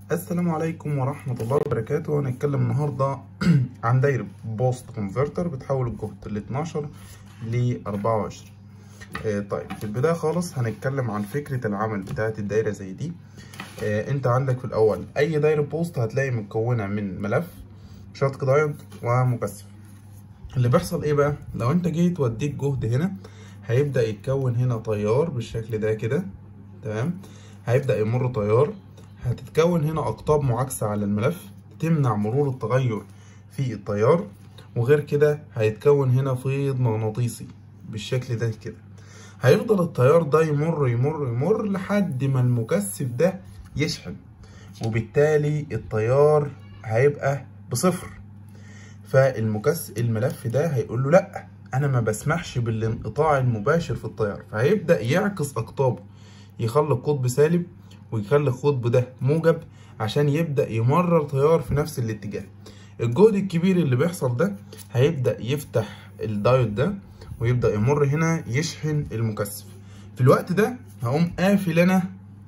السلام عليكم ورحمة الله وبركاته هنتكلم النهاردة عن دايرة بوست كونفرتر بتحول الجهد ل 12 ل 24 آه طيب في البداية خالص هنتكلم عن فكرة العمل بتاعة الدايرة زي دي آه انت عندك في الأول أي دايرة بوست هتلاقي مكونة من ملف شرط دايود ومكثف اللي بيحصل ايه بقى لو انت جيت وديت جهد هنا هيبدأ يتكون هنا تيار بالشكل ده كده تمام هيبدأ يمر تيار هتتكون هنا أقطاب معاكسة على الملف تمنع مرور التغير في التيار وغير كده هيتكون هنا فيض مغناطيسي بالشكل ده كده هيفضل التيار ده يمر يمر يمر لحد ما المكثف ده يشحن وبالتالي التيار هيبقى بصفر فالمكثف الملف ده هيقول له لا انا ما بسمحش بالانقطاع المباشر في التيار فهيبدا يعكس اقطابه يخلي قطب سالب ويخلي القطب ده موجب عشان يبدا يمرر تيار في نفس الاتجاه الجهد الكبير اللي بيحصل ده هيبدا يفتح الدايود ده ويبدا يمر هنا يشحن المكثف في الوقت ده هقوم قافل انا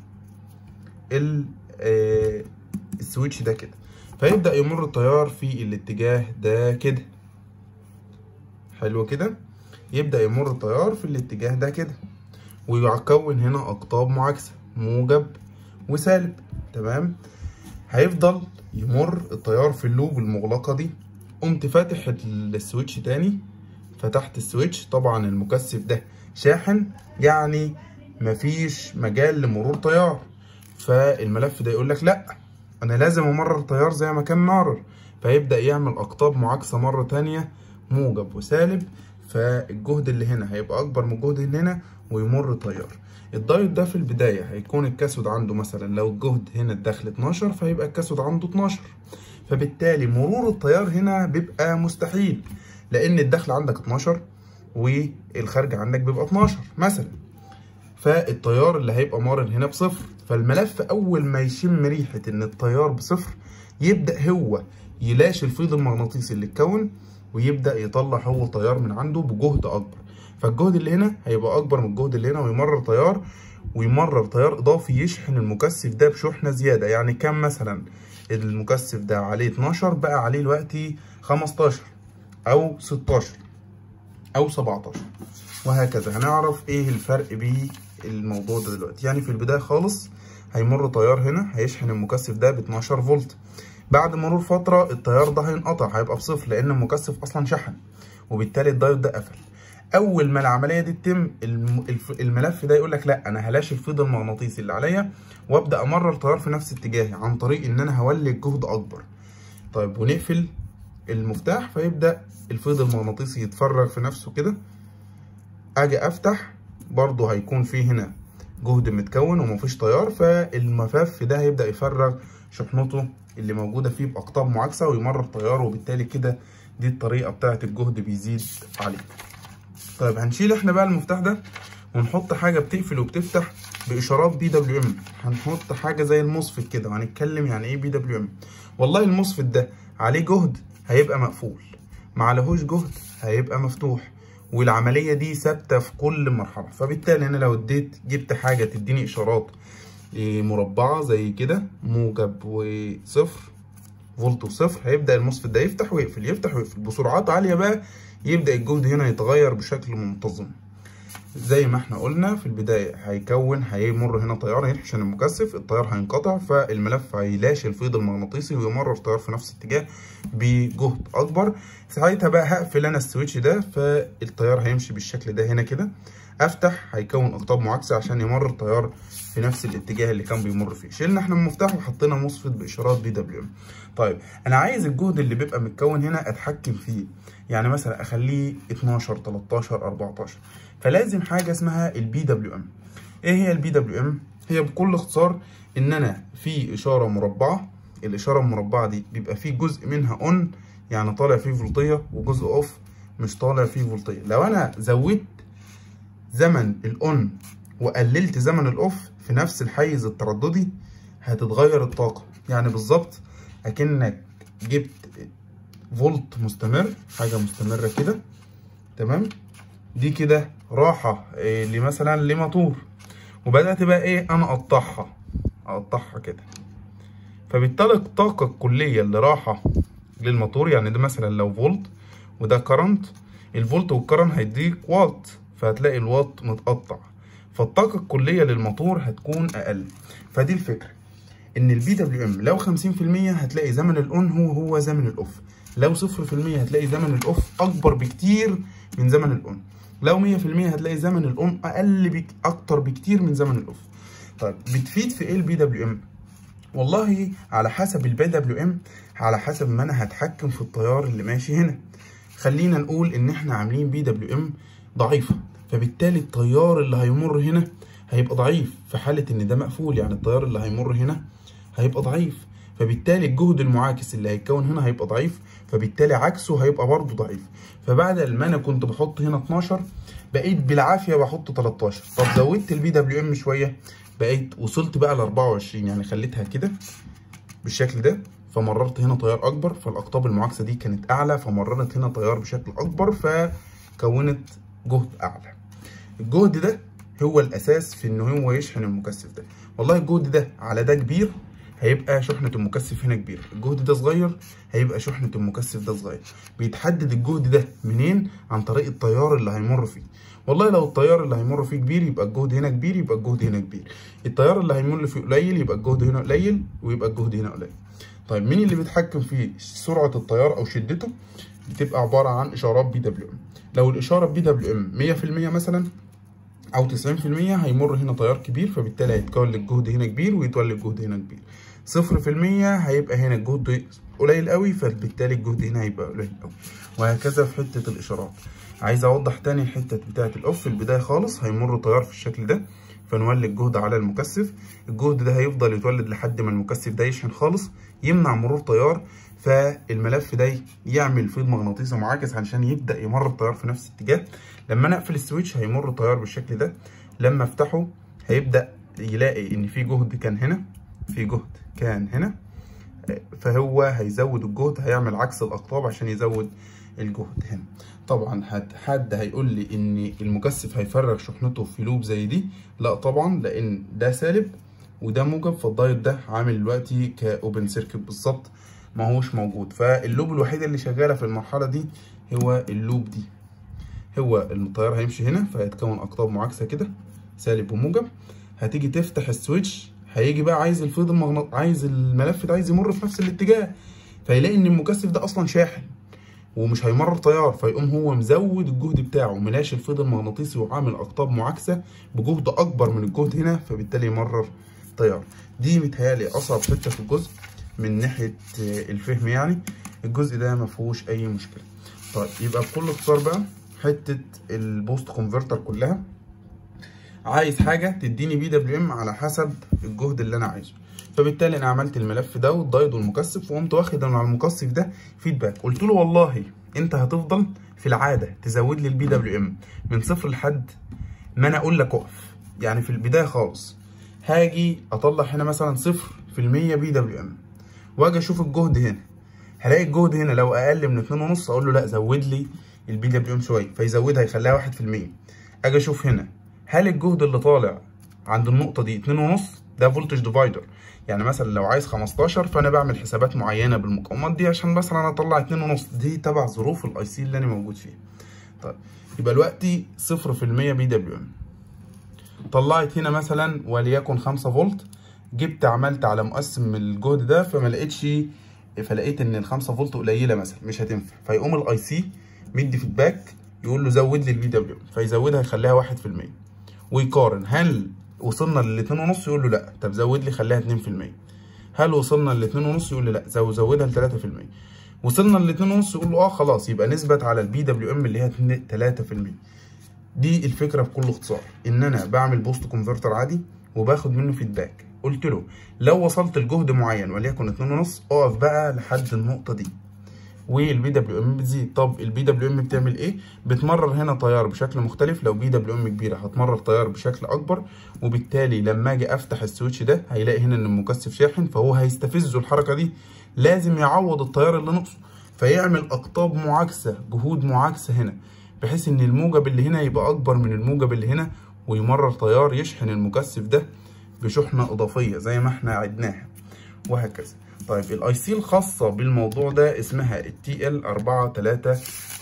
آه السويتش ده كده فيبدا يمر التيار في الاتجاه ده كده حلو كده يبدا يمر التيار في الاتجاه ده كده ويكون هنا اقطاب معاكسه موجب وسالب تمام هيفضل يمر التيار في اللوب المغلقه دي قمت فاتح السويتش تاني فتحت السويتش طبعا المكثف ده شاحن يعني مفيش مجال لمرور تيار فالملف ده يقول لك لا انا لازم امرر تيار زي ما كان مرر فيبدا يعمل اقطاب معاكسه مره تانية موجب وسالب فالجهد اللي هنا هيبقى اكبر من الجهد اللي هنا ويمر تيار الدايود ده في البدايه هيكون الكاثود عنده مثلا لو الجهد هنا الداخل 12 فهيبقى الكاثود عنده 12 فبالتالي مرور التيار هنا بيبقى مستحيل لان الداخل عندك 12 والخارج عندك بيبقى 12 مثلا فالتيار اللي هيبقى مارن هنا بصفر فالملف اول ما يشم ريحه ان التيار بصفر يبدا هو يلاشي الفيض المغناطيسي اللي اتكون ويبدا يطلع هو تيار من عنده بجهد اكبر فالجهد اللي هنا هيبقى اكبر من الجهد اللي هنا ويمرر تيار ويمرر تيار اضافي يشحن المكثف ده بشحنه زياده يعني كان مثلا المكثف ده عليه 12 بقى عليه دلوقتي 15 او 16 او 17 وهكذا هنعرف ايه الفرق بين الموضوع ده دلوقتي يعني في البدايه خالص هيمر تيار هنا هيشحن المكثف ده ب 12 فولت بعد مرور فتره التيار ده هينقطع هيبقى بصفر لان المكثف اصلا شحن وبالتالي الدايود ده قفل اول ما العمليه دي تتم الملف ده يقول لك لا انا هلاشي الفيض المغناطيسي اللي عليا وابدا امرر تيار في نفس اتجاهي عن طريق ان انا هولد جهد اكبر طيب ونقفل المفتاح فيبدا الفيض المغناطيسي يتفرغ في نفسه كده اجي افتح برضه هيكون في هنا جهد متكون ومفيش تيار فالمفف ده هيبدا يفرغ شحنته اللي موجوده فيه باقطاب معاكسه ويمرر تيار وبالتالي كده دي الطريقه بتاعه الجهد بيزيد عليه طيب هنشيل احنا بقى المفتاح ده ونحط حاجه بتقفل وبتفتح باشارات بي دبليو ام هنحط حاجه زي المصفت كده وهنتكلم يعني ايه بي دبليو ام والله المصفت ده عليه جهد هيبقى مقفول ما عليهوش جهد هيبقى مفتوح والعمليه دي ثابته في كل مرحله فبالتالي انا لو اديت جبت حاجه تديني اشارات مربعه زي كده موجب وصفر فولت وصفر هيبدا المصفت ده يفتح ويقفل يفتح ويقفل بسرعات عاليه بقى يبدا الجهد هنا يتغير بشكل منتظم زي ما احنا قلنا في البدايه هيكون هيمر هنا تيار هيحشن المكثف التيار هينقطع فالملف هيلاشي الفيض المغناطيسي ويمرر تيار في نفس الاتجاه بجهد اكبر ساعتها بقى هقفل انا السويتش ده فالتيار هيمشي بالشكل ده هنا كده افتح هيكون اقطاب معاكسه عشان يمر التيار في نفس الاتجاه اللي كان بيمر فيه شلنا احنا المفتاح وحطينا مصفت باشارات بي دبليو ام طيب انا عايز الجهد اللي بيبقى متكون هنا اتحكم فيه يعني مثلا اخليه 12 13 14 فلازم حاجه اسمها البي دبليو ام ايه هي البي دبليو ام هي بكل اختصار ان انا في اشاره مربعه الاشاره المربعه دي بيبقى فيه جزء منها اون يعني طالع فيه فولتيه وجزء اوف مش طالع فيه فولتيه لو انا زودت زمن الاون وقللت زمن الاوف في نفس الحيز الترددي هتتغير الطاقه يعني بالظبط اكنك جبت فولت مستمر حاجه مستمره كده تمام دي كده راحه إيه مثلا لموتور وبدات بقى ايه انا اقطعها اقطعها كده فبالتالي الطاقة الكلية اللي راحة للموتور يعني ده مثلا لو فولت وده كرنت الفولت والكرنت هيديك واط فهتلاقي الواط متقطع فالطاقة الكلية للموتور هتكون أقل فدي الفكرة إن البي دبليو إم لو 50% هتلاقي زمن الأون هو هو زمن الأوف لو 0% هتلاقي زمن الأوف أكبر بكتير من زمن الأون لو 100% هتلاقي زمن الأون أقل بك أكتر بكتير من زمن الأوف طيب بتفيد في إيه البي دبليو إم؟ والله على حسب البي دبليو ام على حسب ما انا هتحكم في التيار اللي ماشي هنا خلينا نقول ان احنا عاملين بي دبليو ام ضعيفه فبالتالي التيار اللي هيمر هنا هيبقى ضعيف في حاله ان ده مقفول يعني التيار اللي هيمر هنا هيبقى ضعيف فبالتالي الجهد المعاكس اللي هيتكون هنا هيبقى ضعيف فبالتالي عكسه هيبقى برضه ضعيف فبعد ما انا كنت بحط هنا 12 بقيت بالعافيه بحط 13 طب زودت البي دبليو ام شويه بقيت وصلت بقى ل 24 يعني خليتها كده بالشكل ده فمررت هنا تيار اكبر فالاقطاب المعاكسه دي كانت اعلى فمررت هنا تيار بشكل اكبر فكونت جهد اعلى الجهد ده هو الاساس في ان هو يشحن المكثف ده والله الجهد ده على ده كبير هيبقى شحنة المكثف هنا كبير الجهد ده صغير هيبقى شحنة المكثف ده صغير بيتحدد الجهد ده منين عن طريق التيار اللي هيمر فيه والله لو التيار اللي هيمر فيه كبير يبقى الجهد هنا كبير يبقى الجهد هنا كبير التيار اللي هيمر فيه قليل يبقى الجهد هنا قليل ويبقى الجهد هنا قليل طيب مين اللي بيتحكم في سرعة التيار او شدته بتبقى عبارة عن اشارات بي دبليو ام لو الاشارة بي دبليو ام 100% مثلا او 90% هيمر هنا تيار كبير فبالتالي هيتكون الجهد هنا كبير ويتولد الجهد هنا كبير صفر في المية هيبقى هنا الجهد قليل قوي فبالتالي الجهد هنا هيبقى قليل قوي وهكذا في حتة الإشارات عايز أوضح تاني الحتة بتاعة الأوف في البداية خالص هيمر تيار في الشكل ده فنولد جهد على المكثف الجهد ده هيفضل يتولد لحد ما المكثف ده يشحن خالص يمنع مرور تيار فالملف ده يعمل فيض مغناطيسي معاكس علشان يبدأ يمر التيار في نفس الاتجاه لما أنا أقفل السويتش هيمر تيار بالشكل ده لما أفتحه هيبدأ يلاقي إن في جهد كان هنا في جهد كان هنا فهو هيزود الجهد هيعمل عكس الاقطاب عشان يزود الجهد هنا طبعا حد هيقول لي ان المكثف هيفرغ شحنته في لوب زي دي لا طبعا لان ده سالب وده موجب فالدايت ده عامل دلوقتي كاوبن سيركت بالظبط ما هوش موجود فاللوب الوحيده اللي شغاله في المرحله دي هو اللوب دي هو التيار هيمشي هنا فهيتكون اقطاب معاكسه كده سالب وموجب هتيجي تفتح السويتش هيجي بقى عايز الفيض المغناطيسي عايز الملف ده عايز يمر في نفس الاتجاه فيلاقي ان المكثف ده اصلا شاحن ومش هيمرر تيار فيقوم هو مزود الجهد بتاعه ملاش الفيض المغناطيسي وعامل اقطاب معاكسه بجهد اكبر من الجهد هنا فبالتالي يمرر تيار دي متهيألي اصعب حته في الجزء من ناحيه الفهم يعني الجزء ده ما فيهوش اي مشكله طيب يبقى بكل اختصار بقى حته البوست كونفرتر كلها عايز حاجه تديني بي دبليو ام على حسب الجهد اللي انا عايزه فبالتالي انا عملت الملف ده والدايد والمكثف وقمت واخد من على المكثف ده فيدباك قلت له والله انت هتفضل في العاده تزود لي البي دبليو ام من صفر لحد ما انا اقول لك اقف يعني في البدايه خالص هاجي اطلع هنا مثلا صفر في المية بي دبليو ام واجي اشوف الجهد هنا هلاقي الجهد هنا لو اقل من اتنين ونص اقول له لا زود لي البي دبليو ام شويه فيزودها يخليها واحد في المية اجي اشوف هنا هل الجهد اللي طالع عند النقطة دي اتنين ونص ده فولتج ديفايدر يعني مثلا لو عايز 15 فانا بعمل حسابات معينة بالمقاومات دي عشان مثلا اطلع اتنين ونص دي تبع ظروف الاي سي اللي انا موجود فيها طيب يبقى دلوقتي صفر في المية بي دبليو ام طلعت هنا مثلا وليكن خمسة فولت جبت عملت على مقسم الجهد ده فما لقيتش فلقيت ان الخمسة فولت قليلة مثلا مش هتنفع فيقوم الاي سي مدي فيدباك يقول له زود لي البي دبليو فيزودها يخليها واحد في المية ويقارن هل وصلنا للاتنين ونص يقول له لا طب زود لي خليها اتنين في المية هل وصلنا للاتنين ونص يقول لي لا زو زودها لتلاتة في المية وصلنا للاتنين ونص يقول له اه خلاص يبقى نثبت على البي دبليو ام اللي هي تلاتة في المية دي الفكرة بكل اختصار ان انا بعمل بوست كونفرتر عادي وباخد منه فيدباك قلت له لو وصلت لجهد معين وليكن اتنين ونص اقف بقى لحد النقطة دي والبي دبليو ام بتزيد طب البي دبليو ام بتعمل ايه بتمرر هنا تيار بشكل مختلف لو بي دبليو ام كبيره هتمرر تيار بشكل اكبر وبالتالي لما اجي افتح السويتش ده هيلاقي هنا ان المكثف شاحن فهو هيستفزه الحركه دي لازم يعوض التيار اللي نقصه فيعمل اقطاب معاكسه جهود معاكسه هنا بحيث ان الموجب اللي هنا يبقى اكبر من الموجب اللي هنا ويمرر تيار يشحن المكثف ده بشحنه اضافيه زي ما احنا عدناها وهكذا طيب الاي سي الخاصه بالموضوع ده اسمها التي ال 43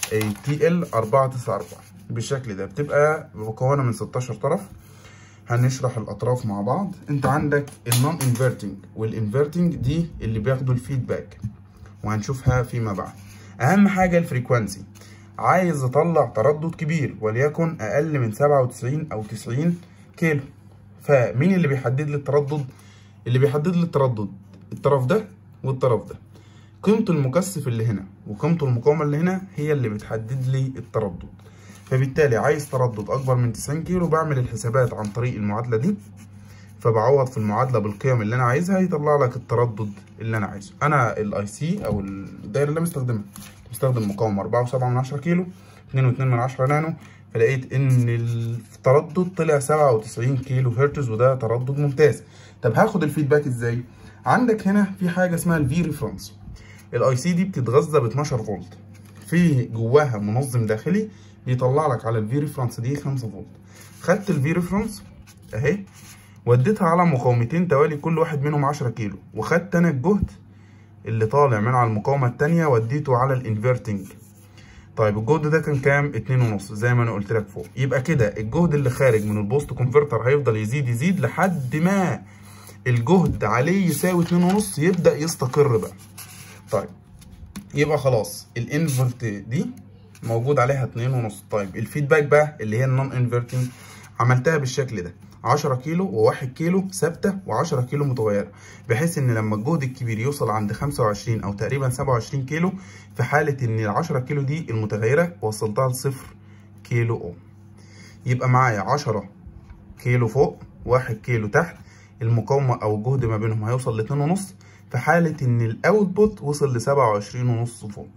تي ال 494 بالشكل ده بتبقى مكونه من 16 طرف هنشرح الاطراف مع بعض انت عندك النون انفرتنج والانفرتنج دي اللي بياخدوا الفيدباك وهنشوفها فيما بعد اهم حاجه الفريكوانسي عايز اطلع تردد كبير وليكن اقل من 97 او 90 كيلو فمين اللي بيحدد لي التردد اللي بيحدد لي التردد الطرف ده والطرف ده قيمة المكثف اللي هنا وقيمة المقاومة اللي هنا هي اللي بتحدد لي التردد فبالتالي عايز تردد أكبر من 90 كيلو بعمل الحسابات عن طريق المعادلة دي فبعوض في المعادلة بالقيم اللي أنا عايزها يطلع لك التردد اللي أنا عايزه أنا الأي سي أو الدايرة اللي مستخدمها مستخدم مقاومة 4.7 كيلو 2.2 نانو فلقيت ان التردد طلع 97 كيلو هرتز وده تردد ممتاز طب هاخد الفيدباك ازاي عندك هنا في حاجه اسمها الفي ريفرنس الاي سي دي بتتغذى ب 12 فولت في جواها منظم داخلي بيطلع لك على الفي ريفرنس دي 5 فولت خدت الفي ريفرنس اهي وديتها على مقاومتين توالي كل واحد منهم 10 كيلو وخدت انا الجهد اللي طالع من على المقاومه الثانيه وديته على الانفرتنج طيب الجهد ده كان كام؟ اتنين ونص زي ما انا قلت لك فوق يبقى كده الجهد اللي خارج من البوست كونفرتر هيفضل يزيد يزيد لحد ما الجهد عليه يساوي اتنين ونص يبدأ يستقر بقى طيب يبقى خلاص الانفرت دي موجود عليها اتنين ونص طيب الفيدباك بقى اللي هي النون انفرتنج عملتها بالشكل ده 10 كيلو و1 كيلو ثابته و10 كيلو متغيره بحيث ان لما الجهد الكبير يوصل عند 25 او تقريبا 27 كيلو في حاله ان ال 10 كيلو دي المتغيره وصلتها لصفر كيلو اوم يبقى معايا 10 كيلو فوق 1 كيلو تحت المقاومه او الجهد ما بينهم هيوصل ل 2.5 في حاله ان الاوتبوت وصل ل 27.5 فولت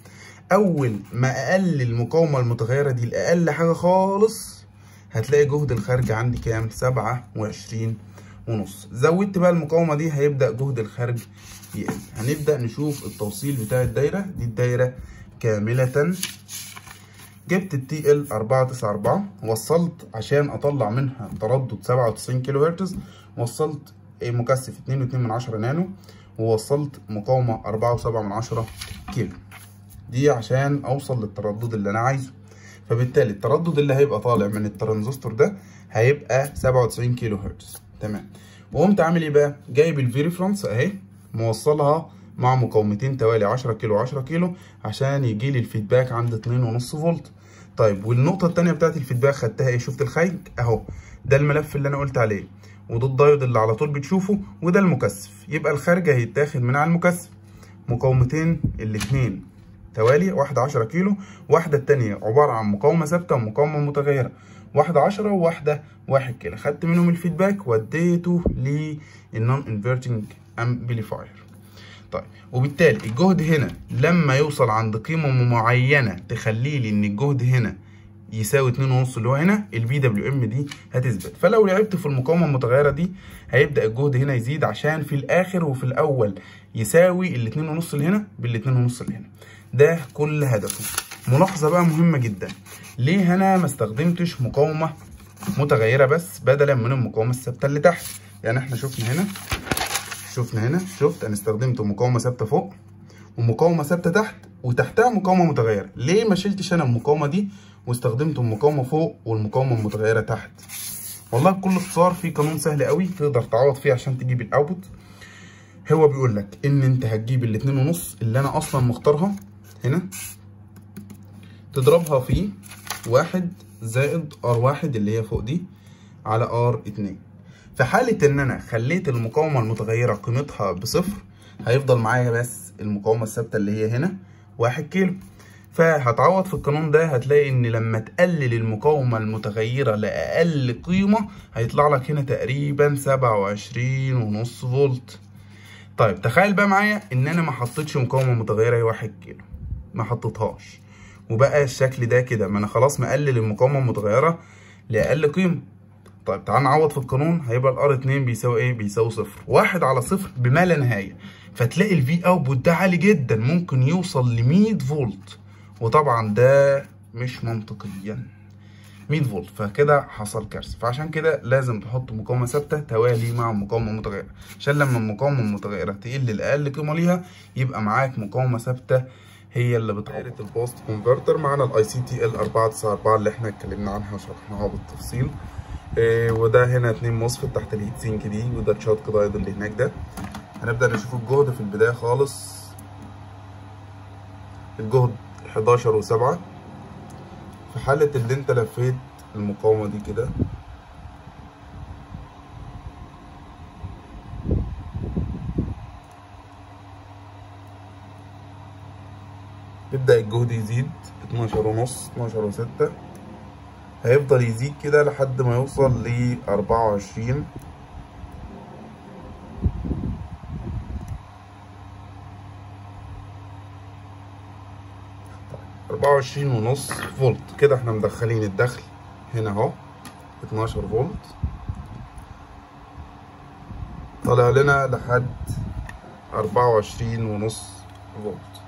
اول ما اقلل المقاومه المتغيره دي لاقل حاجه خالص هتلاقي جهد الخارج عندي كام؟ سبعة وعشرين ونص زودت بقى المقاومة دي هيبدأ جهد الخارج يقل هنبدأ نشوف التوصيل بتاع الدايرة دي الدايرة كاملة جبت التي ال 494 وصلت عشان اطلع منها تردد 97 كيلو هرتز وصلت مكثف 2.2 نانو ووصلت مقاومة 4.7 كيلو دي عشان اوصل للتردد اللي انا عايزه فبالتالي التردد اللي هيبقى طالع من الترانزستور ده هيبقى 97 كيلو هرتز تمام وقمت عامل ايه بقى جايب الفي ريفرنس اهي موصلها مع مقاومتين توالي 10 كيلو 10 كيلو عشان يجي لي الفيدباك عند 2.5 فولت طيب والنقطه الثانيه بتاعت الفيدباك خدتها ايه شفت الخارج اهو ده الملف اللي انا قلت عليه وده الدايود اللي على طول بتشوفه وده المكثف يبقى الخارج هيتاخد من على المكثف مقاومتين الاثنين توالي واحدة 10 كيلو واحدة التانية عبارة عن مقاومة ثابتة ومقاومة متغيرة واحدة 10 وواحدة 1 كيلو خدت منهم الفيدباك وديته للنون انفرتنج امبليفاير طيب وبالتالي الجهد هنا لما يوصل عند قيمة معينة تخلي لي ان الجهد هنا يساوي 2.5 اللي هو هنا البي دبليو ام دي هتثبت فلو لعبت في المقاومه المتغيره دي هيبدا الجهد هنا يزيد عشان في الاخر وفي الاول يساوي ال 2.5 اللي هنا بال 2.5 اللي هنا ده كل هدفه ملاحظه بقى مهمه جدا ليه انا ما استخدمتش مقاومه متغيره بس بدلا من المقاومه الثابته اللي تحت يعني احنا شفنا هنا شفنا هنا شفت انا استخدمت مقاومه ثابته فوق ومقاومه ثابته تحت وتحتها مقاومه متغيره ليه ما شلتش انا المقاومه دي واستخدمت المقاومه فوق والمقاومه المتغيره تحت والله بكل اختصار في قانون سهل قوي تقدر تعوض فيه عشان تجيب الاوتبوت هو بيقول لك ان انت هتجيب الاتنين ونص اللي انا اصلا مختارها هنا تضربها في واحد زائد ار واحد اللي هي فوق دي على ار اتنين في حالة ان انا خليت المقاومة المتغيرة قيمتها بصفر هيفضل معايا بس المقاومة الثابتة اللي هي هنا واحد كيلو فهتعوض في القانون ده هتلاقي ان لما تقلل المقاومة المتغيرة لأقل قيمة هيطلع لك هنا تقريبا سبعة وعشرين ونص فولت طيب تخيل بقى معايا ان انا ما حطيتش مقاومة متغيرة هي واحد كيلو ما حطيتهاش وبقى الشكل ده كده ما انا خلاص مقلل المقاومة المتغيرة لأقل قيمة طيب تعال نعوض في القانون هيبقى الار 2 بيساوي ايه؟ بيساوي صفر واحد على صفر بما لا نهاية فتلاقي الفي اوتبوت ده عالي جدا ممكن يوصل ل 100 فولت وطبعا ده مش منطقيا 100 فولت فكده حصل كارثه فعشان كده لازم تحط مقاومه ثابته توالي مع مقاومه متغيره عشان لما المقاومه المتغيره تقل لاقل قيمه ليها يبقى معاك مقاومه ثابته هي اللي بتعوض البوست كونفرتر معانا الاي سي تي ال 494 اللي احنا اتكلمنا عنها وشرحناها بالتفصيل إيه وده هنا اتنين مصفت تحت الهيت سينك دي وده الشوت دايود اللي هناك ده هنبدا نشوف الجهد في البدايه خالص الجهد 11 و7 في حالة اللي انت لفيت المقاومة دي كده يبدأ الجهد يزيد 12 ونص 12 وستة هيفضل يزيد كده لحد ما يوصل ل 24 أربعة وعشرين ونص فولت كده احنا مدخلين الدخل هنا اهو اتناشر فولت طالع لنا لحد أربعة وعشرين ونص فولت